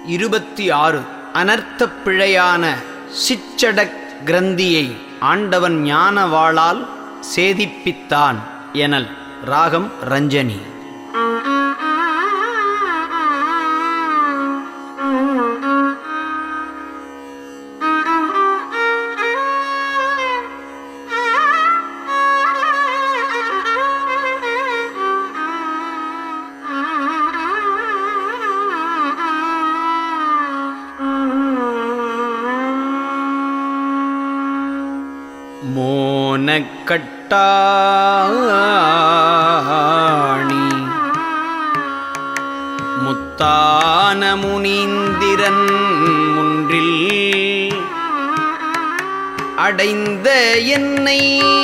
இருபத்தி ஆறு அனர்த்தப் பிழையான சிச்சடக் கிரந்தியை ஆண்டவன் ஞானவாளால் சேதிப்பித்தான் எனல் ராகம் ரஞ்சனி மோனக்கட்டாணி முத்தான முனீந்திரன் முன்றில் அடைந்த என்னை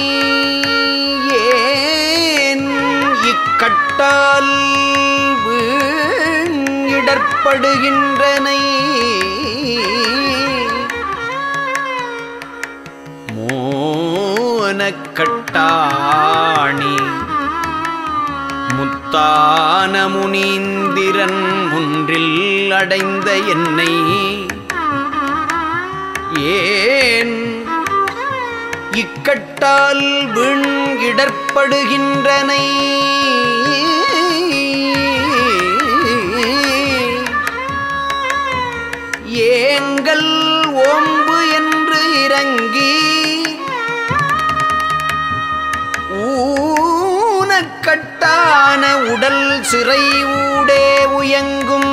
ஏன் இக்கட்டால் இடர்படுகின்றனை மோனக்கட்டாணி முத்தான முனீந்திரன் ஒன்றில் அடைந்த என்னை ஏன் இக்கட்டால் வீண் இடர்படுகின்றனை ஏங்கள் ஓம்பு என்று இறங்கி ஊனக்கட்டான உடல் சிறை ஊடே உயங்கும்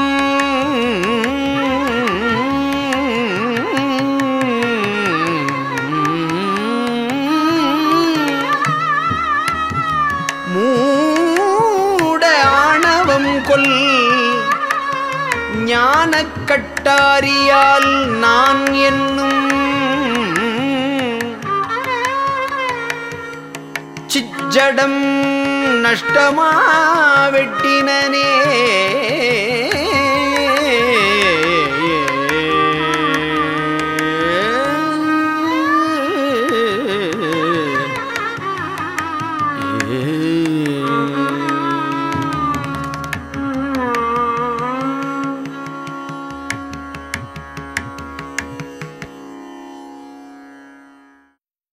மூட ஆணவம் கொல் ஞானக் கட்டாரியால் நான் என்னும் சிச்சடம் நஷ்டமா வெட்டினனே